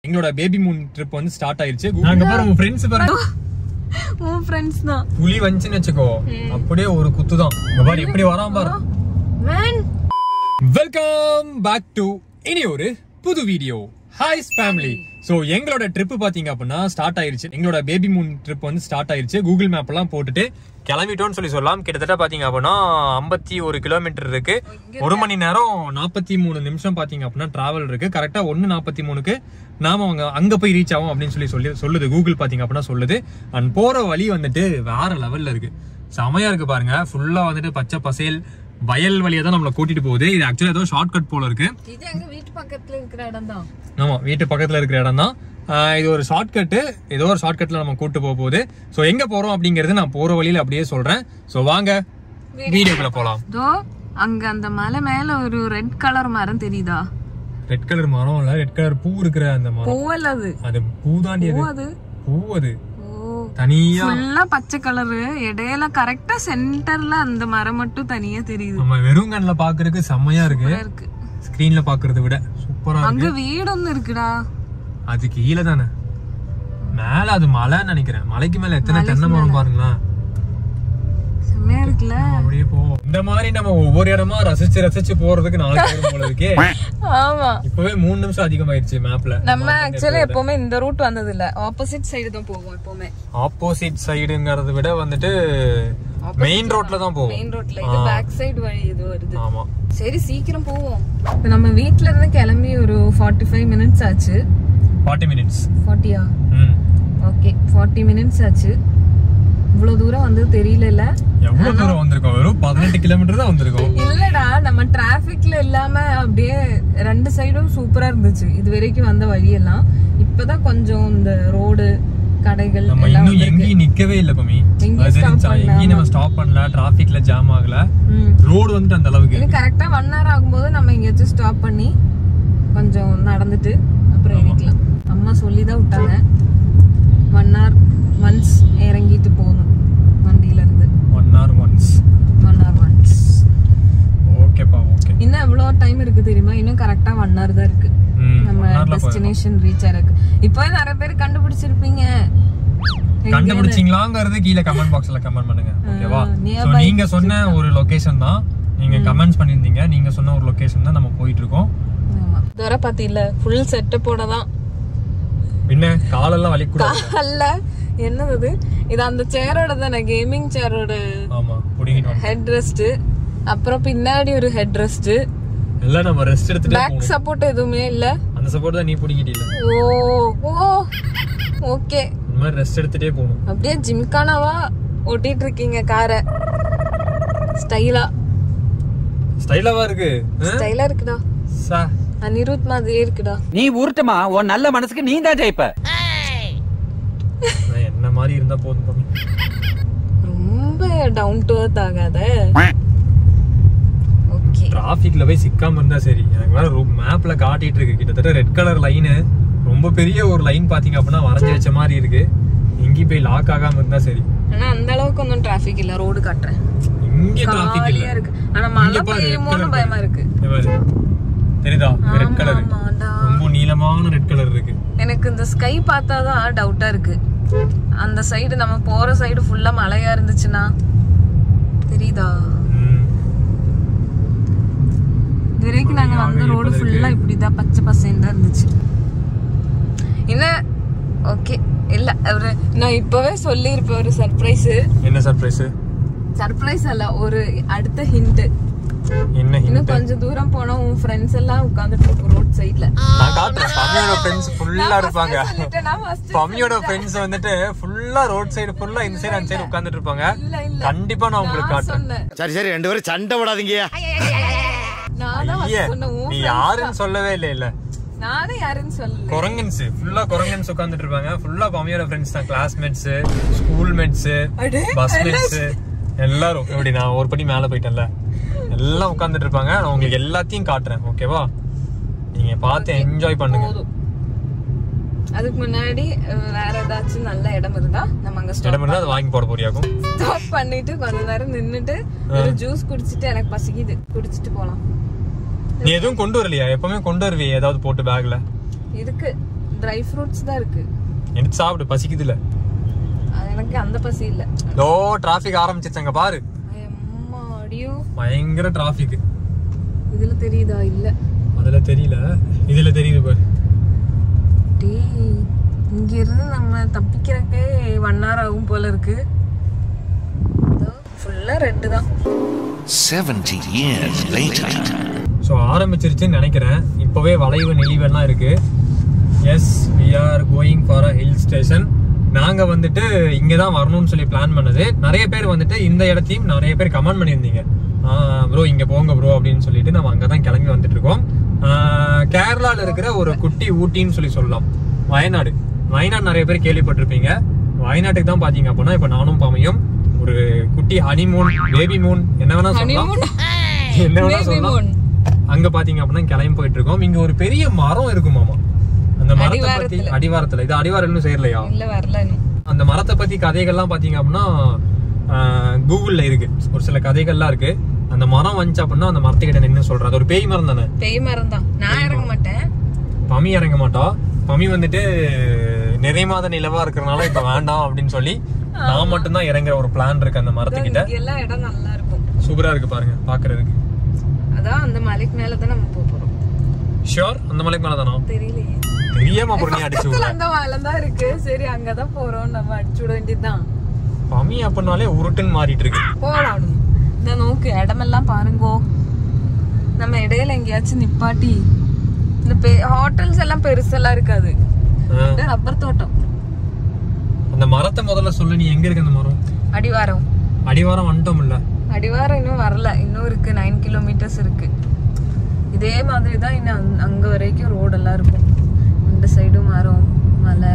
எங்களோட baby moon trip வந்து start ஆயிருச்சு நாங்க பாரு உங்க ஃப்ரெண்ட்ஸ் பாரு உன் ஃப்ரெண்ட்ஸ் தான் புலி வந்துச்சுன்னு வச்சுக்கோ அப்படியே ஒரு குத்து தான் பாரு எப்படி வராம பாரு மேன் வெல்கம் பேக் டு இனி ஒரு புது வீடியோ ஹாய்ஸ் ஃபேமிலி சோ எங்களோட ட்ரிப் பாத்தீங்க அப்படின்னா ஸ்டார்ட் ஆயிருச்சு எங்களோட பேபி மூன் ட்ரிப் வந்து ஸ்டார்ட் ஆயிருச்சு கூகுள் மேப் எல்லாம் போட்டுட்டு கிளம்பிட்டோம்னு சொல்லி சொல்லலாம் கிட்டத்தட்ட பாத்தீங்க அப்படின்னா ஐம்பத்தி ஒரு கிலோமீட்டர் இருக்கு ஒரு மணி நேரம் நாற்பத்தி மூணு நிமிஷம் பாத்தீங்க அப்படின்னா டிராவல் இருக்கு கரெக்டா ஒன்னு நாற்பத்தி மூணுக்கு நாம அங்க அங்க போய் ரீச் ஆகும் அப்படின்னு சொல்லி சொல்லி சொல்லுது கூகுள் பாத்தீங்க அப்படின்னா சொல்லுது அண்ட் போற வழி வந்துட்டு வேற லெவல்ல இருக்கு செமையா இருக்கு பாருங்க ஃபுல்லா வந்துட்டு பச்சை பசேல் வயல் வழியா தான் நம்மள கூட்டிட்டு போகுது இது ஆக்சுவலா ஏதோ ஷார்ட் கட் போல இருக்கு இது எங்க வீட்டு பக்கத்துல இருக்கிற இடம் தான் ஆமா வீட்டு பக்கத்துல இருக்கிற இடம் தான் இது ஒரு ஷார்ட் கட்டு ஏதோ ஒரு ஷார்ட் கட்ல நம்ம கூட்டு போக போகுது ஸோ எங்க போறோம் அப்படிங்கறது நான் போற வழியில அப்படியே சொல்றேன் ஸோ வாங்க வீடியோக்குள்ள போலாம் தோ அங்க அந்த மலை மேல ஒரு ரெட் கலர் மரம் தெரியுதா ரெட் கலர் மரம் இல்ல ரெட் கலர் பூ இருக்கிற அந்த மரம் பூவல் அது அது பூ தாண்டி அது அது பூ அது ஓ தனியா ஃபுல்லா பச்சை கலரு இடையில கரெக்டா சென்டர்ல அந்த மரம் மட்டும் தனியா தெரியுது நம்ம வெறும் கண்ணுல பாக்குறதுக்கு செம்மையா இருக்கு இருக்கு ஸ்கிரீன்ல பாக்குறதை விட சூப்பரா இருக்கு அங்க வீடு ஒண்ணு இருக்குடா அது கீழே தானே மேல அது மலைன்னு நினைக்கிறேன் மலைக்கு மேல எத்தனை தென்னை மரம் பாருங்களேன் செம்மையா இருக்குல்ல அப்படியே போ இந்த மாதிரி நம்ம ஒவ்வொரு இடமா ரசிச்சு ரசிச்சு போறதுக்கு நாளைக்கு ஆயிரும் போல இருக்கே ஆமா இப்பவே மூணு நிமிஷம் அதிகமாயிருச்சு மேப்ல நம்ம ஆக்சுவலி எப்பவுமே இந்த ரூட் வந்தது இல்ல ஆப்போசிட் சைடு தான் போவோம் எப்பவுமே ஆப்போசிட் சைடுங்கறத விட வந்துட்டு மெயின் ரோட்ல தான் போவோம் மெயின் ரோட்ல இது பேக் சைடு வழி இது வருது ஆமா சரி சீக்கிரம் போவோம் இப்ப நம்ம வீட்ல இருந்து கிளம்பி ஒரு ஃபார்ட்டி ஃபைவ் மினிட்ஸ் ஆச்சு ஃபார்ட்டி மினிட்ஸ் ஃபார்ட்டியா ம் ஓகே ஃபார்ட்டி மினிட்ஸ் ஆச்சு இவ்வளவு தூரம் வந்து தெரியல எவ்வளவு தூரம் வந்திருக்கோம் வெறும் பதினெட்டு கிலோமீட்டர் தான் வந்திருக்கோம் இல்லடா நம்ம டிராபிக்ல இல்லாம அப்படியே ரெண்டு சைடும் சூப்பரா இருந்துச்சு இது வரைக்கும் வந்த வழியெல்லாம் இப்பதான் கொஞ்சம் இந்த ரோடு கடைகள் நம்ம எல்லாம் இன்னும் எங்கேயும் நிக்கவே இல்ல பமி எங்கேயும் அது stop இருந்துச்சா, பண்ணல, எங்கேயும் நம்ம ஸ்டாப் பண்ணல டிராபிக்ல ஜாம் ஆகல ம். ரோடு வந்துட்டு அந்த அளவுக்கு இது கரெக்டா ஒன் ஹவர் ஆகும்போது நம்ம எங்கேயாச்சும் ஸ்டாப் பண்ணி கொஞ்சம் நடந்துட்டு அப்புறம் இறங்கிக்கலாம் அம்மா சொல்லி தான் விட்டாங்க ஒன் ஹவர் ஒன்ஸ் இறங்கிட்டு போகணும் வண்டியில இருந்து one hour once one hour once ஓகேப்பா ஓகே இன்னும் எவ்வளோ டைம் இருக்கு தெரியுமா இன்னும் கரெக்டா ஒன் ஹவர் தான் இருக்கு ம் நம்ம ஒன் ஹவர்ல போயிடும் டெஸ்டினேஷன் ரீச் ஆயிருக்கு இப்போ நிறைய பேர் கண்டுபிடிச்சிருப்பீங்க கண்டுபிடிச்சீங்களாங்கிறது கீழே கமெண்ட் பாக்ஸ்ல கமெண்ட் பண்ணுங்க ஓகேவா nearby சோ நீங்க சொன்ன ஒரு லொகேஷன் தான் நீங்க கமெண்ட்ஸ் பண்ணிருந்தீங்க நீங்க சொன்ன ஒரு லொகேஷன் தான் நம்ம போயிட்டு இருக்கோம் ஆமா தர பாத்தியில ஃபுல் செட்டப்போட தான் பின்ன காலெல்லாம் வலி கூட அல்ல என்னது இது? இது அந்த சேரோட தானே கேமிங் சேரோட ஆமா புடிங்கிட்டு வந்து ஹெட் ரெஸ்ட் அப்புறம் பின்னாடி ஒரு ஹெட் ரெஸ்ட் எல்லாம் நம்ம ரெஸ்ட் எடுத்துட்டு பேக் சப்போர்ட் எதுவுமே இல்ல அந்த சப்போர்ட் தான் நீ புடிங்கிட்டீல ஓ ஓ ஓகே இந்த மாதிரி ரெஸ்ட் எடுத்துட்டே போகணும் அப்படியே ஜிம்கானாவா ஓட்டிட்டு இருக்கீங்க காரை ஸ்டைலா ஸ்டைலாவா இருக்கு ஆ? ஸ்டைலா இருக்குடா சா அனிருத் மாதிரியே இருக்குடா நீ உருட்டுமா உன் நல்ல மனசுக்கு நீ தான் ஜெயிப்ப நான் என்ன மாதிரி இருந்தா போதும் பாப்பி. ரொம்ப டவுன் டு அர்த் ஆகாத ஓகே டிராபிக்ல போய் சிக்காம இருந்தா சரி எனக்கு வேற மேப்ல காட்டிட்டு இருக்கு கிட்டத்தட்ட ரெட் கலர் லைனு ரொம்ப பெரிய ஒரு லைன் பாத்தீங்க அப்படின்னா வரைஞ்சி வச்ச மாதிரி இருக்கு எங்கேயும் போய் லாக் ஆகாம இருந்தா சரி ஆனா அந்த அளவுக்கு ஒன்றும் டிராஃபிக் இல்ல ரோடு காட்டுறேன் இங்க டிராபிக் இல்ல காலியா இருக்கு ஆனா மழை இங்க பாரு, red பெய்யுமோன்னு colour பயமா இருக்கு இங்க பாரு. தெரியுதா ரெட் கலர் ஆமாடா. ரொம்ப நீளமான ரெட் கலர் இருக்கு எனக்கு இந்த ஸ்கை பார்த்தாதான் டவுட்டா இருக்கு அந்த சைடு நம்ம போற சைடு ஃபுல்லா மழையா இருந்துச்சுன்னா தெரியுதா ம். இது வரைக்கும் நாங்க வந்த ஆவி ரோடு இப்ப ஃபுல்லா இப்படிதான் பச்சை பசேன்னு தான் இருந்துச்சு என்ன ஓகே இல்ல ஒரு நான் இப்பவே சொல்லியிருப்பேன் ஒரு சர்ப்ரைஸ் என்ன சர்ப்ரைஸ் சர்ப்ரைஸ் அல்ல ஒரு அடுத்த ஹிண்ட் என்ன hint? இன்னும் கொஞ்சம் தூரம் போனா உன் ஃப்ரெண்ட்ஸ் எல்லாம் உட்கார்ந்துட்டு இருக்கும் ரோட் சைடுல நான் காட்டுறேன் பம்மியோட ஃப்ரெண்ட்ஸ் ஃபுல்லா இருப்பாங்க இல்ல பம்மியோட ஃப்ரெண்ட்ஸ் வந்துட்டு ஃபுல்லா ரோட் சைடு ஃபுல்லா இந்த சைடு அந்த சைடு உட்கார்ந்துட்டு இருப்பாங்க இல்ல கண்டிப்பா நான் உங்களுக்கு காட்டுறேன் சொன்னேன் சரி சரி ரெண்டு பேரும் சண்டை விடாதீங்க நான் தான் ஐயே, first சொன்னேன் உன் நீ friends யாருன்னு சொல்லவே இல்ல இல்ல நானே யாருன்னு சொல்லல குரங்கன்ஸ் ஃபுல்லா குரங்கன்ஸ் உட்கார்ந்துட்டு இருப்பாங்க ஃபுல்லா பம்மியோட ஃப்ரெண்ட்ஸ் தான் கிளாஸ்மேட்ஸ் ஸ்கூல் மேட்ஸ் அடே, பஸ் மேட்ஸ் எல்லாரும் இப்படி நான் ஒரு படி மேல போயிட்டேன்ல எல்லாம் உட்கார்ந்துட்டு இருப்பாங்க நான் உங்களுக்கு எல்லாத்தையும் காட்டுறேன் ஓகேவா நீங்க பார்த்து என்ஜாய் பண்ணுங்க போதும் அதுக்கு முன்னாடி அஹ், வேற ஏதாச்சும் நல்ல இடம் இருந்தா நம்ம அங்க இடம் ஸ்டாப் இருந்தா அதை வாங்கி போட போறியாக்கும் ஸ்டாப் பண்ணிட்டு கொஞ்ச நேரம் நின்னுட்டு ஒரு ஜூஸ் குடிச்சிட்டு எனக்கு பசிக்குது குடிச்சிட்டு போலாம் நீ எதுவும் கொண்டு வரலையா எப்பவுமே கொண்டு வருவியே ஏதாவது போட்டு பேக்ல இதுக்கு ட்ரை ஃப்ரூட்ஸ் தான் இருக்கு எடுத்து சாப்பிடு பசிக்குது இல்ல அது எனக்கு அந்த பசி இல்ல லோ டிராபிக் ஆரம்பிச்சிருச்சு அங்க பாரு அம்மா அடியோ பயங்கர டிராபிக் இதுல தெரியுதா இல்ல அதுல தெரியல இதுல தெரியுது பாரு டேய் இங்க இருந்து நம்ம தப்பிக்கிறக்கே ஒன் ஹவர் ஆகும் போல இருக்கு ஃபுல்லா ரெட்டு தான் 70 years later. ஸோ ஆரம்பிச்சிருச்சுன்னு நினைக்கிறேன் இப்போவே வளைவு நெளிவெல்லாம் இருக்கு yes we are going for a hill station நாங்க வந்துட்டு இங்க தான் வரணும்னு சொல்லி பிளான் பண்ணது நிறைய பேர் வந்துட்டு இந்த இடத்தையும் நிறைய பேர் கமெண்ட் பண்ணியிருந்தீங்க ப்ரோ இங்க போங்க ப்ரோ அப்படின்னு சொல்லிட்டு நம்ம அங்கே தான் கிளம்பி வந்துட்டு இருக்கோம் ஆஹ் கேரளால இருக்கிற ஒரு குட்டி ஊட்டின்னு சொல்லி சொல்லலாம் வயநாடு வயநாடு நிறைய பேர் கேள்விப்பட்டிருப்பீங்க வயநாட்டுக்கு தான் பாத்தீங்க அப்படின்னா இப்ப நானும் பாமையும் ஒரு குட்டி ஹனிமூன் பேபி மூன் என்ன வேணா சொல்லலாம் என்ன வேணா சொல்லலாம் அங்க பாத்தீங்க அப்படின்னா கிளம்பி போயிட்டு இருக்கோம் இங்க ஒரு பெரிய மரம் இருக்குமாமா அந்த மரத்தை பத்தி அடிவாரத்துல இது அடிவாரம் இன்னும் சேரலையா இல்ல வரல இன்னும் அந்த மரத்தை பத்தி கதைகள்லாம் பாத்தீங்க அப்படின்னா கூகுள்ல இருக்கு ஒரு சில கதைகள்லாம் இருக்கு அந்த மரம் வந்துச்சு அப்படின்னா அந்த மரத்துக்கிட்ட நின்னு சொல்றது அது ஒரு பேய் மரம் தானே பேய் மரம் தான் நான் இறங்க மாட்டேன் பமி இறங்க மாட்டா பமி வந்துட்டு நிறை மாத நிலவா இருக்கிறனால இப்ப வேண்டாம் அப்படின்னு சொல்லி நான் மட்டும்தான் இறங்குற ஒரு பிளான் இருக்கு அந்த மரத்துக்கிட்ட இங்க எல்லாம் இடம் நல்லா இருக்கும் சூப்பரா இருக்கு பாருங்க பாக்குறதுக்கு அதான் அந்த மலைக்கு மேல தான் நம்ம போக போறோம் ஷியோர் அந்த மலைக்கு மேல தானோ தெரியலையே தெரியாம அப்புறம் நீ அடிச்சு விடுற அந்த மலை தான் இருக்கு சரி அங்கதான் போறோம் நம்ம அடிச்சு விட வேண்டியதுதான் பமி அப்படின்னாலே உருட்டுன்னு மாறிட்டு இருக்கு போலாம் இந்த நோக்கு இடமெல்லாம் பாருங்கோ நம்ம இடையில எங்கேயாச்சும் நிப்பாட்டி இந்த ஹோட்டல்ஸ் எல்லாம் பெருசெல்லாம் இருக்காது ஆ. ரப்பர் தோட்டம் அந்த மரத்தை முதல்ல சொல்லு நீ எங்க இருக்கு அந்த மரம் அடிவாரம் அடிவாரம் வந்துட்டோம் இல்ல அடிவாரம் இன்னும் வரல இன்னும் இருக்கு நைன் கிலோமீட்டர்ஸ் இருக்கு இதே மாதிரி தான் இன்னும் அங்க- அங்க வரைக்கும் ரோடெல்லாம் இருக்கும் இந்த சைடும் மரம் மலை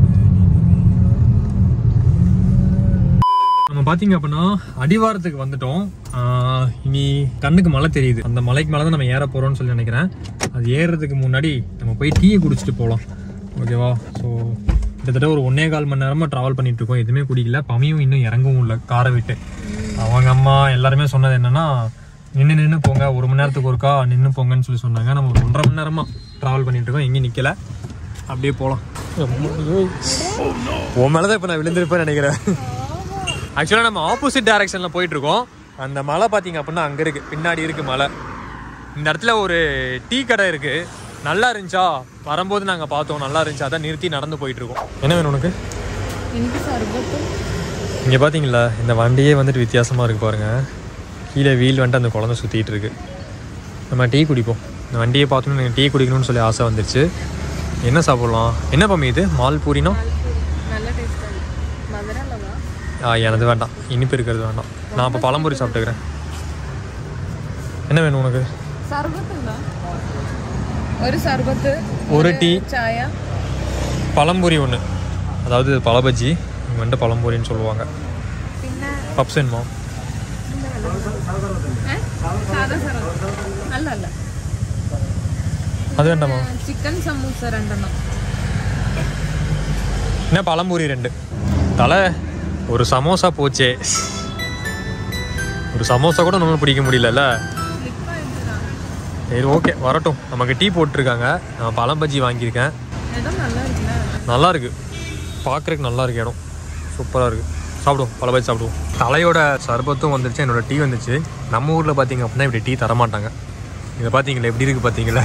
நம்ம பாத்தீங்க அப்படின்னா அடிவாரத்துக்கு வந்துட்டோம் ஆஹ் இனி கண்ணுக்கு மலை தெரியுது அந்த மலைக்கு மேல தான் நம்ம ஏற போறோம்னு சொல்லி நினைக்கிறேன் அது ஏறுறதுக்கு முன்னாடி நம்ம போய் டீயை குடிச்சிட்டு போகலாம் ஓகேவா ஸோ கிட்டத்தட்ட ஒரு ஒன்னே கால் மணி நேரமா டிராவல் பண்ணிட்டு இருக்கோம் எதுவுமே குடிக்கல பமியும் இன்னும் இறங்கவும் இல்லை காரை விட்டு அவங்க அம்மா எல்லாருமே சொன்னது என்னன்னா நின்று நின்று போங்க ஒரு மணி நேரத்துக்கு ஒருக்கா நின்று போங்கன்னு சொல்லி சொன்னாங்க நம்ம ஒரு ஒன்றரை மணி நேரமா டிராவல் பண்ணிட்டு இருக்கோம் எங்கேயும் நிக்கல அப்படியே போகலாம் உன் மேலதான் இப்போ நான் விழுந்திருப்பேன் நினைக்கிறேன் ஆக்சுவலாக நம்ம ஆப்போசிட் டைரக்ஷனில் போயிட்டு இருக்கோம் அந்த மலை பார்த்தீங்க அப்படின்னா அங்கே இருக்கு பின்னாடி இருக்கு மலை இந்த இடத்துல ஒரு டீ கடை இருக்கு நல்லா இருந்துச்சா வரும்போது நாங்கள் பார்த்தோம் நல்லா இருந்துச்சு அதான் நிறுத்தி நடந்து போயிட்டு இருக்கோம் என்ன வேணும் உனக்கு இங்கே பார்த்தீங்களா இந்த வண்டியே வந்துட்டு வித்தியாசமாக இருக்கு பாருங்க கீழே வீல் வந்துட்டு அந்த குழந்தை சுற்றிட்டு இருக்கு நம்ம டீ குடிப்போம் இந்த வண்டியை பார்த்தோன்னு எனக்கு டீ குடிக்கணும்னு சொல்லி ஆசை வந்துருச்சு என்ன சாப்பிடலாம் என்ன பம்மி இது மால் பூரினா நல்ல டேஸ்டா மதுரை அல்லவா ஆ எனது வேண்டாம் இனிப்பு இருக்கிறது வேண்டாம் நான் அப்போ பழம்பொரி சாப்பிட்டுக்கிறேன் என்ன வேணும் உனக்கு சர்பத்துங்களா ஒரு சர்பத்து ஒரு டீ சாயா பழம்பொரி ஒன்று அதாவது பழ பஜ்ஜி இங்கே வந்துட்டு பழம்பொரின்னு சொல்லுவாங்க പിന്നെ பப்ஸ் வேணுமா സാധാ സറോത്ത് അല്ല അല്ല அது வேண்டாமா ചിക്കൻ സമൂസ രണ്ടെണ്ണം என்ன பழம்பொரி ரெண்டு தலை ஒரு சமோசா போச்சே ஒரு சமோசா கூட நம்மளும் பிடிக்க முடியலல்ல சரி ஓகே வரட்டும் நமக்கு டீ போட்டிருக்காங்க நான் பழம் பஜ்ஜி வாங்கியிருக்கேன் இடம் நல்லா இருக்குல்ல நல்லா இருக்கு பார்க்குறதுக்கு நல்லா இருக்கு இடம் சூப்பராக இருக்கு சாப்பிடுவோம் பல பேர் சாப்பிடுவோம் தலையோட சர்பத்தும் வந்துருச்சு என்னோட டீ வந்துச்சு நம்ம ஊரில் பார்த்தீங்க அப்படின்னா இப்படி டீ தரமாட்டாங்க இதை பார்த்தீங்களா எப்படி இருக்கு பார்த்தீங்களா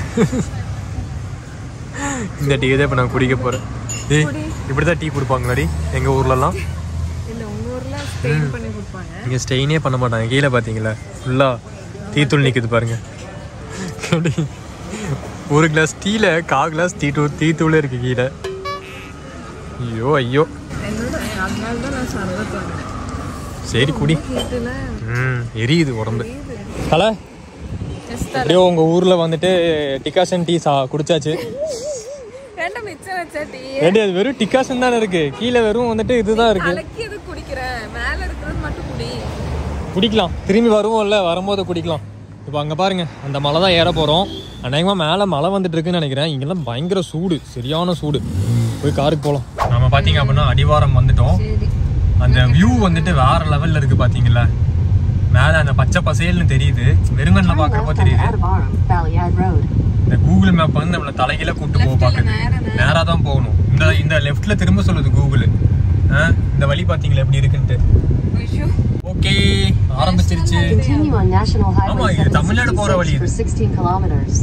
இந்த டீ தான் இப்போ நான் குடிக்க போகிறேன் ஏய் இப்படி தான் டீ கொடுப்பாங்களாடி எங்கள் ஊர்லலாம் இல்ல உங்க ஊர்ல ஸ்டெயின் பண்ணி கொடுப்பாங்க இங்கே ஸ்டெயினே பண்ண மாட்டாங்க கீழே பார்த்தீங்களா ஃபுல்லாக டீத்தூள் நிற்குது பாருங்க எப்படி ஒரு கிளாஸ் டீல கா கிளாஸ் டீ தூள் டீ தூளே இருக்கு கீழே ஐயோ ஐயோ என்னோட அதனால தான் நான் சர்பத் வாங்கினேன் சரி குடி வீட்டுல ம் எரியுது உடம்பு ஹலோ அப்படியே உங்க ஊர்ல வந்துட்டு டிகாசன் டீ சா குடிச்சாச்சு ரெண்டு மிச்சம் வச்ச டீ ஏடி அது வெறும் டிகாசன் தானே இருக்கு கீழே வெறும் வந்துட்டு இதுதான் இருக்கு கலக்கி எது குடிக்கிறேன் மேல இருக்கிறது மட்டும் குடி குடிக்கலாம் திரும்பி வருவோம்ல வரும்போது குடிக்கலாம் இப்போ அங்கே பாருங்க அந்த மலை தான் ஏற போகிறோம் அநேகமாக மேலே மழை வந்துட்டு இருக்குன்னு நினைக்கிறேன் இங்கெல்லாம் பயங்கர சூடு சரியான சூடு போய் காருக்கு போகலாம் நம்ம பார்த்தீங்க அப்படின்னா அடிவாரம் வந்துட்டோம் சரி அந்த வியூ வந்துட்டு வேற லெவல்ல இருக்கு பாத்தீங்களா மேல அந்த பச்சை பசேல்னு தெரியுது வெறுங்கண்ணில் Turn பாக்குறப்ப left on தெரியுது Advaram, Baliad Road. இந்த கூகுள் மேப் வந்து நம்மள தலைகீழ கூட்டு போக Left இல்ல, பாக்குது நேரா, நேரா. நேரா தான் போகணும் இந்த இந்த லெஃப்ட்ல திரும்ப சொல்லுது கூகுள் இந்த வழி பாத்தீங்களா எப்படி இருக்குன்ட்டு ஐயோ ஓகே ஆரம்பிச்சிருச்சு Continue on National ஆமா, Highway இது தமிழ்நாடு போற வழி 766 இது. for 16 kilometers.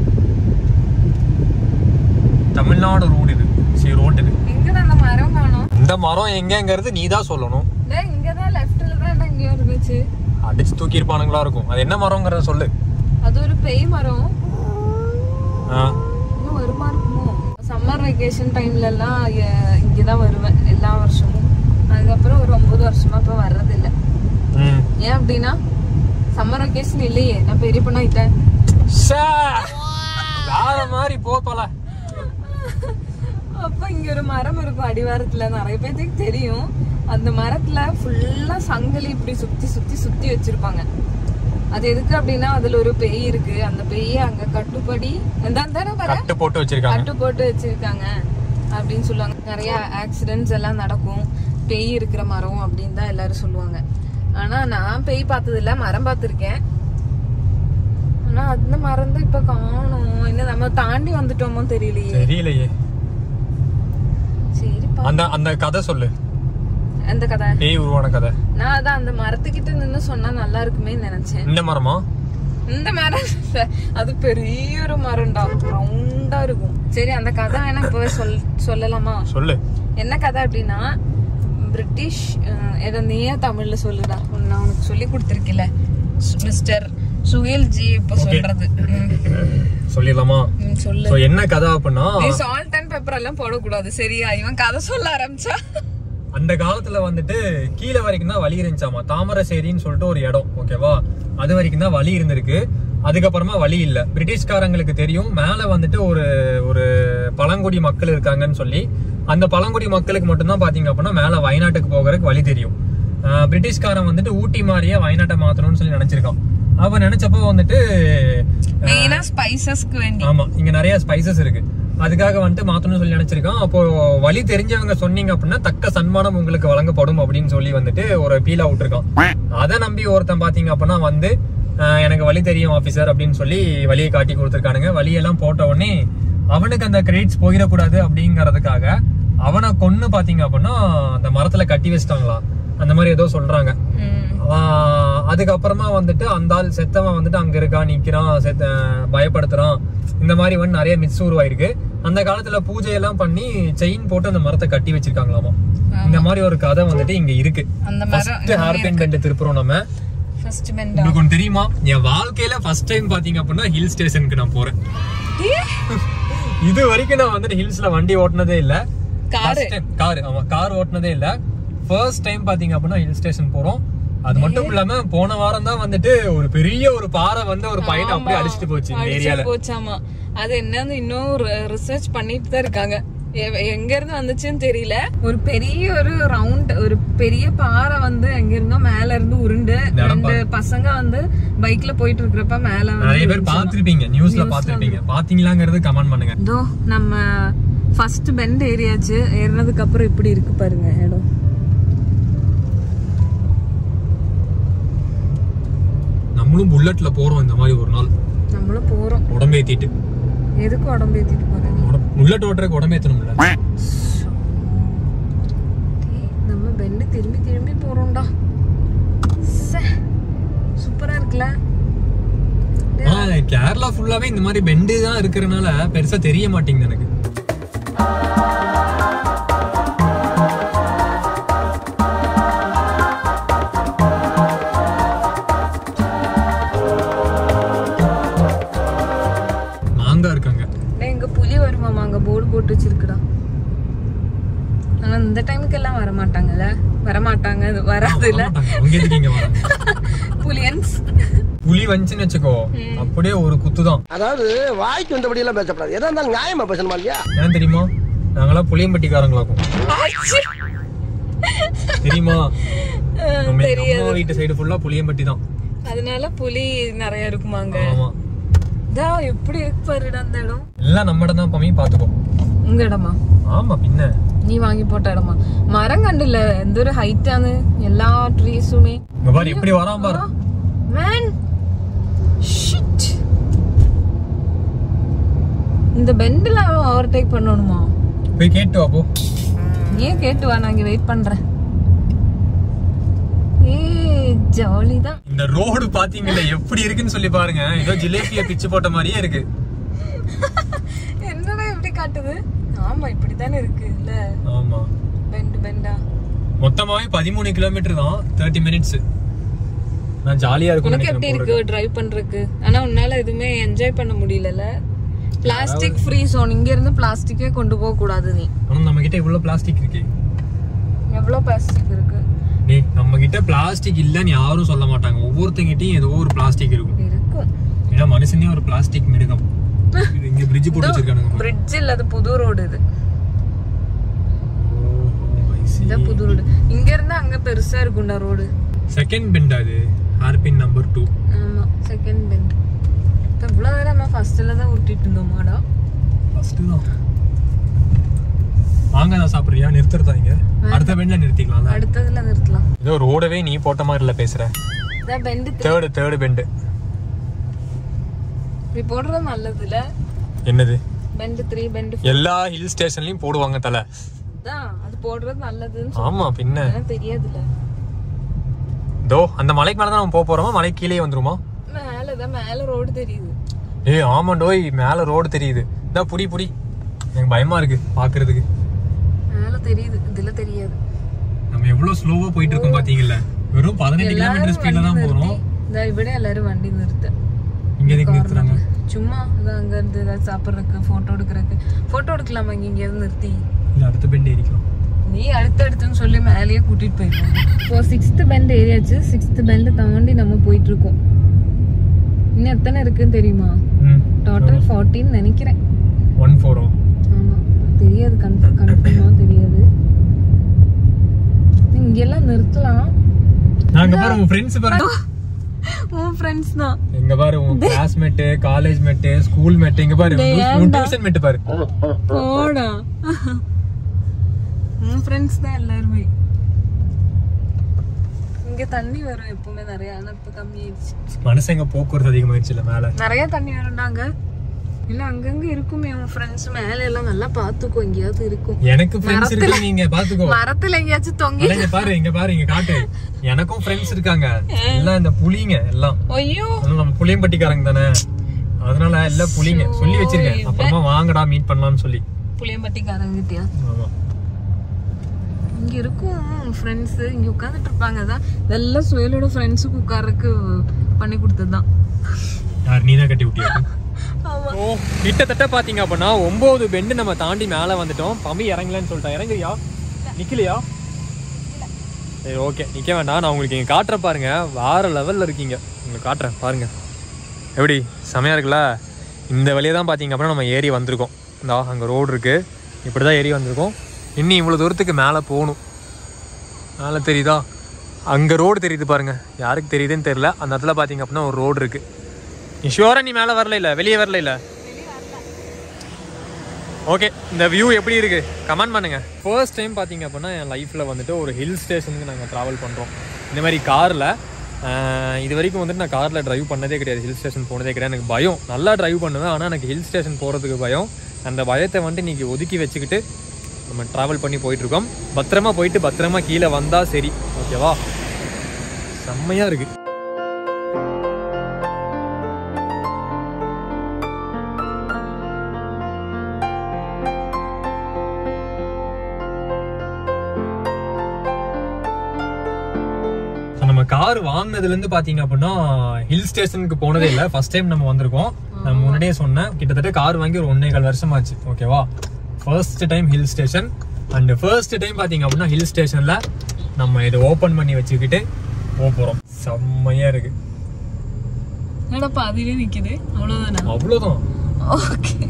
தமிழ்நாடு ரோடு இது சரி ரோடு இது இங்கதான் அந்த மரம் காணோம் இந்த மரம் எங்கங்கிறது நீ தான் சொல்லணும் டேய், இங்கதான் லெஃப்ட்ல தான் எங்கேயோ இருந்துச்சு அடிச்சு தூக்கி இருப்பானுங்களா இருக்கும் அது என்ன மரங்கிறத சொல்லு அது ஒரு பேய் மரம் ஆ, இன்னும் வருமா இருக்குமோ சம்மர் வெக்கேஷன் டைம்ல எல்லாம் எ- இங்கதான் வருவேன் எல்லா வருஷமும் அதுக்கப்புறம் ஒரு ஒன்பது வருஷமா இப்ப வர்றதில்ல ம். ஏன் அப்படின்னா சம்மர் வெக்கேஷன் இல்லையே நான் பெரிய பொண்ணாயிட்டேன் ஷே. வேற மாதிரி போப்பல அப்ப இங்க ஒரு மரம் இருக்கும் அடிவாரத்துல நிறைய பேத்துக்கு தெரியும் அந்த மரத்துல ஃபுல்லா சங்கிலி இப்படி சுத்தி சுத்தி சுத்தி வச்சிருப்பாங்க அது எதுக்கு அப்படின்னா அதுல ஒரு பேய் இருக்கு அந்த பேய அங்க கட்டுப்படி தான் தானே பாரு கட்டு போட்டு வச்சிருக்காங்க கட்டு போட்டு வச்சிருக்காங்க அப்படின்னு சொல்லுவாங்க நிறைய ஆக்சிடென்ட்ஸ் எல்லாம் நடக்கும் பேய் இருக்கிற மரம் அப்படின்னு தான் எல்லாரும் சொல்லுவாங்க ஆனா நான் பேய் பார்த்தது இல்ல மரம் பார்த்திருக்கேன் ஆனா அந்த மரம் தான் இப்ப காணும் என்ன நம்ம தாண்டி வந்துட்டோமோ தெரியலையே தெரியலையே சரி பா அந்த அந்த கதை சொல்லு அந்த கதை பேய் உருவான கதை நான் அதான் அந்த மரத்துக்கிட்ட நின்னு சொன்னா நல்லா இருக்குமே நினைச்சேன் இந்த மரமா இந்த மரம் இல்ல. அது பெரிய ஒரு மரம்டா ரவுண்டா இருக்கும் சரி அந்த கதை வேணா இப்பவே சொல் சொல்லலாமா சொல்லு என்ன கதை அப்படின்னா பிரிட்டிஷ் அஹ், ஏதோ நீயே தமிழ்ல சொல்லுடா உன்னை நான் உனக்கு சொல்லி கொடுத்துருக்கில்ல மிஸ்டர் சுஹேல் ஜி இப்ப சொல்றது ம், சொல்லிடலாமா ம், சொல்லு சோ என்ன கதை அப்படின்னா நீ சால்ட் அண்ட் பெப்பர் எல்லாம் போடக்கூடாது சரியா இவன் கதை சொல்ல ஆரம்பிச்சா அந்த காலத்துல வந்துட்டு கீழே வரைக்கும் தான் வழி இருந்துச்சாமா தாமரசேரின்னு சொல்லிட்டு ஒரு இடம் ஓகேவா அது வரைக்கும் தான் வழி இருந்திருக்கு அதுக்கப்புறமா வழி இல்ல பிரிட்டிஷ்காரங்களுக்கு தெரியும் மேல வந்துட்டு ஒரு ஒரு பழங்குடி மக்கள் இருக்காங்கன்னு சொல்லி அந்த பழங்குடி மக்களுக்கு மட்டும்தான் பாத்தீங்க அப்படின்னா மேல வயநாட்டுக்கு போகிறதுக்கு வழி தெரியும் ஆஹ் பிரிட்டிஷ்காரன் வந்துட்டு ஊட்டி மாதிரியே வயநாட்டை மாத்தணும்னு சொல்லி நினைச்சிருக்கான் அவ நினைச்சப்போ வந்துட்டு மெயினா ஸ்பைசஸ்க்கு வேண்டி ஆமா இங்க நிறைய ஸ்பைசஸ் இருக்கு அதுக்காக வந்துட்டு மாத்தணும்னு சொல்லி நினைச்சிருக்கான் அப்போ வழி தெரிஞ்சவங்க சொன்னீங்க அப்படின்னா தக்க சன்மானம் உங்களுக்கு வழங்கப்படும் அப்படின்னு சொல்லி வந்துட்டு ஒரு பீலா விட்டுருக்கான் அதை நம்பி ஒருத்தன் பாத்தீங்க அப்படின்னா வந்து ஆஹ், எனக்கு வழி தெரியும் ஆபீசர் அப்படின்னு சொல்லி வழியை காட்டி கொடுத்துருக்கானுங்க வழியெல்லாம் போட்ட உடனே அவனுக்கு அந்த கிரெடிட்ஸ் போயிடக்கூடாது அப்படிங்கறதுக்காக அவனை கொன்னு பாத்தீங்க அப்படின்னா அந்த மரத்துல கட்டி வச்சிட்டாங்களாம் அந்த மாதிரி ஏதோ சொல்றாங்க ம். ஆஹ் அதுக்கப்புறமா வந்துட்டு அந்த ஆள் செத்தவன் வந்துட்டு அங்க இருக்கான் நிக்கிறான் செத்த பயப்படுத்துறான் இந்த மாதிரி வந்து நிறைய மிஸ் உருவாயிருக்கு அந்த காலத்துல பூஜை எல்லாம் பண்ணி செயின் போட்டு அந்த மரத்தை கட்டி வச்சிருக்காங்களாமா இந்த மாதிரி ஒரு கதை வந்துட்டு இங்க இருக்கு அந்த மரம் ஃபர்ஸ்ட் ஹேர்பின் பெண்ட் திருப்புறோம் நம்ம ஃபர்ஸ்ட் பெண்டா உங்களுக்கு ஒன்று தெரியுமா என் வாழ்க்கையில ஃபர்ஸ்ட் டைம் பாத்தீங்க அப்படின்னா ஹில் ஸ்டேஷனுக்கு நான் போறேன் இது வரைக்கும் நான் வந்துட்டு ஹில்ஸ்ல வண்டி ஓட்டுனதே இல்ல காரு கார் ஆமா கார் ஓட்டுனதே இல்ல ஃபர்ஸ்ட் டைம் பாத்தீங்க அப்படின்னா ஹில் ஸ்டேஷன் போறோம் அது மட்டும் இல்லாம போன வாரம் தான் வந்துட்டு ஒரு பெரிய ஒரு பாறை வந்து ஒரு பையனை அப்படியே அடிச்சிட்டு போச்சு இந்த அடிச்சு ஏரியால போச்சாமா அது என்னன்னு இன்னும் ரிசர்ச் பண்ணிட்டு தான் இருக்காங்க எ- எங்க இருந்து வந்துச்சுன்னு தெரியல ஒரு பெரிய ஒரு ரவுண்ட் ஒரு பெரிய பாறை வந்து எங்க இருந்தோ மேல இருந்து உருண்டு ரெண்டு பசங்க வந்து பைக்ல போயிட்டு இருக்கிறப்ப மேல வந்து நிறைய பேர் பாத்திருப்பீங்க நியூஸ்ல பாத்திருப்பீங்க பாத்தீங்களாங்கிறது கமெண்ட் பண்ணுங்க இதோ நம்ம ஃபர்ஸ்ட் பெண்ட் ஏறியாச்சு ஏறினதுக்கு அப்புறம் இப்படி இருக்கு பாருங்க இடம் நம்மளும் புல்லட்ல போறோம் இந்த மாதிரி ஒரு நாள் நம்மளும் போறோம் உடம்பேத்திட்டு எதுக்கு உடம்பு ஏத்திட்டு போறேன் நீ? புல்லட் ஓட்டுறதுக்கு உடம்பேத்தணும்ல டேய், நம்ம பெண்டு திரும்பி திரும்பி போறோம்டா சே, சூப்பரா இருக்குல்ல ஆனா கேரளா ஃபுல்லாவே இந்த மாதிரி பெண்டு தான் இருக்கிறனால பெருசா தெரிய மாட்டேங்குது எனக்கு மாங்கா இருக்காங்க டேய், இங்க புலி வருமாமா அங்க போர்டு போட்டு வச்சிருக்குடா ஆனா இந்த டைமுக்கு எல்லாம் வர மாட்டாங்கல்ல வர மாட்டாங்க அது வராது இல்ல வரமாட்டாங்க. அவங்க எதுக்கு இங்க வராங்க புலியன்ஸ் புலி வந்துச்சுன்னு வச்சுக்கோ அப்படியே ஒரு குத்து தான் அதாவது வாய்க்கு வந்தபடி எல்லாம் பேசப்படாது எதா இருந்தாலும் நியாயமா பேசணுமா இல்லையா ஏன் தெரியுமா நாங்களாம் புளியம்பட்டிக்காரங்களாக்கும் தெரியுமா நம்ம எங்க அம்மா வீட்டு சைடு ஃபுல்லா புளியம்பட்டி தான் அதனால புலி நிறைய இருக்குமாங்க ஆமா இதா எப்படி இருக்கு பாருடா அந்த இடம் எல்லாம் நம்ம இடம் தான் பமி பாத்துக்கோ உங்க இடமா ஆமா பின்ன നീ വാങ്ങി പോട്ട ഇടമാ മരം കണ്ടില്ല എന്തൊരു ഹൈറ്റ് ആണ് എല്ലാ ട്രീസുമേ இங்க பாரு எப்படி வரான் பாரு Man. Shit. இந்த பெண்டில் அவன் ஓவர்டேக் பண்ணணுமா போய் கேட்டு வா போ நீயே கேட்டு வா நான் இங்க வெயிட் பண்றேன் ஏ ஜாலி தான் இந்த ரோடு பாத்தீங்கல்ல எப்படி இருக்குன்னு சொல்லி பாருங்க ஏதோ ஜிலேபிய பிச்சு போட்ட மாதிரியே இருக்கு என்னடா எப்படி காட்டுது ஆமா இப்படித்தானே இருக்கு இல்ல ஆமா பெண்டு பெண்டா மொத்தமாவே பதிமூணு கிலோமீட்டர் தான் தேர்ட்டி மினிட்ஸ் நான் ஜாலியா இருக்கும் உனக்கு எப்படி இருக்கு டிரைவ் பண்றதுக்கு ஆனா உன்னால எதுவுமே என்ஜாய் பண்ண முடியலல பிளாஸ்டிக் ஃப்ரீ சோன் இங்க இருந்து பிளாஸ்டிக்கே கொண்டு போக கூடாது நீ ஆனா நம்ம கிட்ட இவ்வளவு பிளாஸ்டிக் இருக்கு எவ்வளவு பிளாஸ்டிக் இருக்கு டேய் நம்ம கிட்ட பிளாஸ்டிக் இல்லன்னு யாரும் சொல்ல மாட்டாங்க ஒவ்வொருத்தங்கிட்டயும் ஏதோ ஒரு பிளாஸ்டிக் இருக்கும் இருக்கும் ஏன்னா மனுஷனே ஒரு பிளாஸ்டிக் மிருகம் இது இங்க பிரிட்ஜ் போட்டு வச்சிருக்கானுங்க பிரிட்ஜ் இல்ல அது புது ரோடு இது ஓ இதான் புது ரோடு இங்க இருந்து அங்க பெருசா இருக்கும்டா ரோடு செகண்ட் பெண்ட் அது ஹார்பின் நம்பர் டூ ஆமா செகண்ட் பெண்ட் இப்ப இவ்வளவு நேரம் நம்ம ஃபர்ஸ்ட்ல தான் விட்டுட்டு இருந்தோமாடா ஃபர்ஸ்ட் தான் மாங்காய் சாப்பிடுறியா நிறுத்துறதா இங்க அடுத்த பெண்ட்ல நிறுத்திக்கலாம் அடுத்ததுல நிறுத்தலாம் ஏதோ ரோடவே நீ போட்ட மாதிரி இல்ல பேசுற இதான் பெண்ட் தேர்டு தேர்டு பெண்டு இப்படி போடுறது நல்லது இல்ல என்னது பெண்ட் த்ரீ பெண்ட் எல்லா ஹில் ஸ்டேஷன்லயும் போடுவாங்க தலை தான் அது போடுறது நல்லதுன்னு ஆமா பின்ன சொல்றேன் தெரியாதுல்ல தோ அந்த மலைக்கு மேல தான் நம்ம போக போறோமா மலை கீழே வந்துருமா மேலதான் மேல ரோடு தெரியுது ஏய் ஆமாண்டோய் மேல ரோடு தெரியுது இதான் புடி புடி எனக்கு பயமா இருக்கு பாக்குறதுக்கு மேல தெரியுது இதுல தெரியாது நம்ம எவ்வளவு ஸ்லோவா போயிட்டு இருக்கோம் பாத்தீங்கல்ல வெறும் பதினெட்டு கிலோமீட்டர் ஸ்பீட்ல தான் போறோம் இந்த ഇവിടെ எல்லாரும் வண்டி நிறுத்த இங்க எதுக்கு நிறுத்துறாங்க சும்மா இது அங்க இருந்து ஏதாவது சாப்பிட்றதுக்கு போட்டோ எடுக்கிறதுக்கு போட்டோ எடுக்கலாமா இங்க இங்கேயாவது நிறுத்தி இல்ல அடுத்த பெண்ட் ஏறிக்கலாம் நீ அடுத்தடுத்துன்னு சொல்லி மேலேயே கூட்டிட்டு போயிருக்கோம் இப்போ சிக்ஸ்த் பெண்ட் ஏரியாச்சு சிக்ஸ்த் பெண்ட் தாண்டி நம்ம போயிட்டு இருக்கோம் இன்னும் எத்தனை இருக்குன்னு தெரியுமா டோட்டல் ஃபார்ட்டின்னு நினைக்கிறேன் ஒன் ஃபோரோ ஆமா தெரியாது கன்ஃபார்ம் கன்ஃபார்மா தெரியாது இங்கெல்லாம் நிறுத்தலாம் நாங்க பாரு உங்க ஃப்ரெண்ட்ஸ் பாரு உன் ஃப்ரெண்ட்ஸ் தான் எங்க பாரு உன் classmate college mate school mate இங்க பாரு டேய், உன் ஏன்டா? டியூஷன் மேட் பாரு போடா உன் ஃப்ரெண்ட்ஸ் தான் எல்லாருமே இங்க தண்ணி வரும் எப்பவுமே நிறைய ஆனா இப்ப கம்மி ஆயிடுச்சு மனுஷங்க போக்குவரத்து அதிகமாயிடுச்சு இல்ல மேல நிறைய தண்ணி வரும்டாங்க இல்ல அங்கங்க இருக்குமே உன் ஃப்ரெண்ட்ஸ் மேல எல்லாம் நல்லா பாத்துக்கோ எங்கேயாவது இருக்கும் எனக்கு ஃப்ரெண்ட்ஸ் இருக்கு நீங்க பாத்துக்கோ மரத்துல எங்கேயாச்சும் தொங்கி அட, இங்க பாரு இங்க பாரு இங்க காட்டு எனக்கும் ஃப்ரெண்ட்ஸ் இருக்காங்க எல்லாம் இந்த புலிங்க எல்லாம் ஐயோ அதனால நம்ம புளியம்பட்டிக்காரங்க தானே அதனால எல்லாம் புலிங்க சொல்லி வச்சிருக்கேன் அப்புறமா வாங்கடா மீட் பண்ணலாம்னு சொல்லி புளியம்பட்டிக்காரங்கிட்டயா ஆமா இங்க இருக்கும் ஃப்ரெண்ட்ஸ் இங்க உட்கார்ந்துட்டு இருப்பாங்க அதான் இதெல்லாம் சுயலோட ஃப்ரெண்ட்ஸுக்கு உட்கார்றதுக்கு பண்ணி கொடுத்ததுதான் யார் நீ தான் கட்டி விட்டியா ஆமா ஓ கிட்டத்தட்ட பாத்தீங்க அப்படின்னா ஒன்பது பெண்டு நம்ம தாண்டி மேல வந்துட்டோம் பம்பி இறங்கலன்னு சொல்லிட்டேன் இறங்குறியா நிக்கலையா சரி ஓகே நிக்க வேண்டாம் நான் உங்களுக்கு இங்க காட்டுற பாருங்க வேற லெவல்ல இருக்கீங்க உங்களுக்கு காட்டுறேன் பாருங்க எப்படி செமையா இருக்குல்ல இந்த வழியை தான் பாத்தீங்க அப்படின்னா நம்ம ஏறி வந்திருக்கோம் இந்தா அங்க ரோடு இருக்கு இப்படிதான் ஏறி வந்திருக்கோம் இன்னும் இவ்வளவு தூரத்துக்கு மேலே போகணும் மேலே தெரியுதா அங்க ரோடு தெரியுது பாருங்க யாருக்கு தெரியுதுன்னு தெரியல அந்த இடத்துல பாத்தீங்க அப்படின்னா ஒரு ரோடு இருக்கு நீ ஷுவரா நீ மேலே வரல இல்ல வெளியே வரல இல்ல ஓகே இந்த வியூ எப்படி இருக்கு கமெண்ட் பண்ணுங்க ஃபர்ஸ்ட் டைம் பார்த்தீங்க அப்படின்னா என் லைஃப்பில் வந்துட்டு ஒரு ஹில் ஸ்டேஷனுக்கு நாங்கள் ட்ராவல் பண்ணுறோம் இந்த மாதிரி காரில் இது வரைக்கும் வந்துட்டு நான் காரில் டிரைவ் பண்ணதே கிடையாது ஹில் ஸ்டேஷன் போனதே கிடையாது எனக்கு பயம் நல்லா டிரைவ் பண்ணுவேன் ஆனால் எனக்கு ஹில் ஸ்டேஷன் போகிறதுக்கு பயம் அந்த பயத்தை வந்துட்டு இன்னைக்கு ஒதுக்கி வச்சுக்கிட்டு நம்ம ட்ராவல் பண்ணி போயிட்டுருக்கோம் பத்திரமா போயிட்டு பத்திரமா கீழே வந்தால் சரி ஓகேவா செம்மையாக இருக்குது So, நம்ம கார் வாங்கினதுல இருந்து பாத்தீங்க அப்படின்னா ஹில் ஸ்டேஷனுக்கு போனதே இல்ல ஃபர்ஸ்ட் டைம் நம்ம வந்திருக்கோம் நான் முன்னாடியே சொன்னேன் கிட்டத்தட்ட கார் வாங்கி ஒரு ஒன்னே கால் வருஷம் ஆச்சு ஓகேவா first time hill station and first time பாத்தீங்க அப்படின்னா ஹில் ஸ்டேஷன்ல நம்ம இதை ஓபன் பண்ணி வச்சுக்கிட்டு போக போறோம் செம்மையா இருக்கு என்னடா பாதியிலே நிக்குது அவ்வளவுதானா அவ்வளவுதான் ஓகே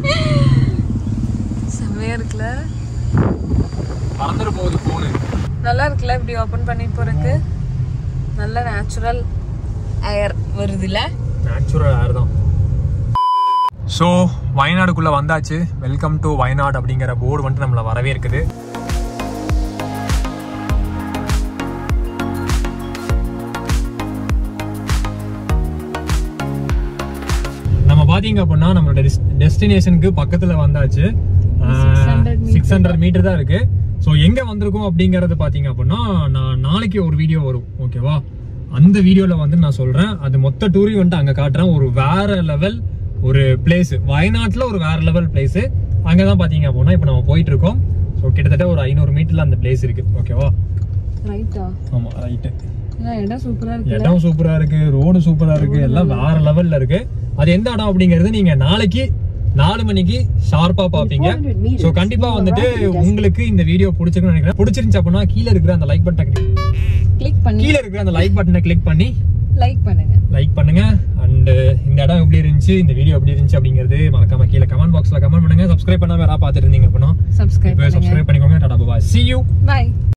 செம்மையா இருக்குல்ல பறந்துட போகுது போனு நல்லா இருக்குல்ல இப்படி ஓபன் பண்ணி போறதுக்கு நல்ல நேச்சுரல் ஏர் வருதுல்ல நேச்சுரல் ஏர் தான் ஸோ வயநாடுக்குள்ள வந்தாச்சு வெல்கம் டு வயநாடு அப்படிங்கிற போர்டு வந்துட்டு நம்மளை வரவே இருக்குது பாத்தீங்க அப்படின்னா நம்மளோட டெஸ்டினேஷனுக்கு பக்கத்துல வந்தாச்சு 600 meter சிக்ஸ் ஹண்ட்ரட் மீட்டர் தான் இருக்கு ஸோ எங்க வந்திருக்கோம் அப்படிங்கறது பாத்தீங்க அப்படின்னா நான் நாளைக்கு ஒரு வீடியோ வரும் ஓகேவா அந்த வீடியோல வந்து நான் சொல்றேன் அது மொத்த டூரையும் வந்துட்டு அங்க காட்டுறேன் ஒரு வேற லெவல் ஒரு பிளேஸ் வயநாட்டுல ஒரு வேற லெவல் பிளேஸ் அங்கதான் பாத்தீங்க அப்படின்னா இப்போ நம்ம போயிட்டு இருக்கோம் ஸோ கிட்டத்தட்ட ஒரு ஐநூறு மீட்டர்ல அந்த பிளேஸ் இருக்கு ஓகேவா ரைட்டா ஆமா ரைட்டு இடம் சூப்பரா இருக்கு இடம் சூப்பரா இருக்கு ரோடு சூப்பரா இருக்கு எல்லாம் வேற லெவல்ல இருக்கு அது எந்த இடம் அப்படிங்கறது நீங்க நாளைக்கு நாலு மணிக்கு ஷார்ப்பா பாப்பீங்க சோ கண்டிப்பா வந்துட்டு உங்களுக்கு இந்த வீடியோ பிடிச்சிருக்குன்னு நினைக்கிறேன் பிடிச்சிருந்துச்சு அப்படின்னா கீழே இருக்கிற அந்த லைக் பட்டனை கிளிக் பண்ணி கீழே இருக்கிற அந்த லைக் பட்டனை கிளிக் பண்ணி லைக் பண்ணுங்க லைக் பண்ணுங்க அண்ட் இந்த இடம் எப்படி இருந்துச்சு இந்த வீடியோ எப்படி இருந்துச்சு அப்படிங்கிறது மறக்காம கீழே கமெண்ட் பாக்ஸ்ல கமெண்ட் பண்ணுங்க சப்ஸ்கிரைப் பண்ணாம யாராவது பார்த்துட்டு இருந்தீங்க அப்படின்னா சப்ஸ்கிரைப் இப்போ பண்ணுங்க சப்ஸ்கிரைப் பண்ணிக்கோங்க டாடா பாய் see you பை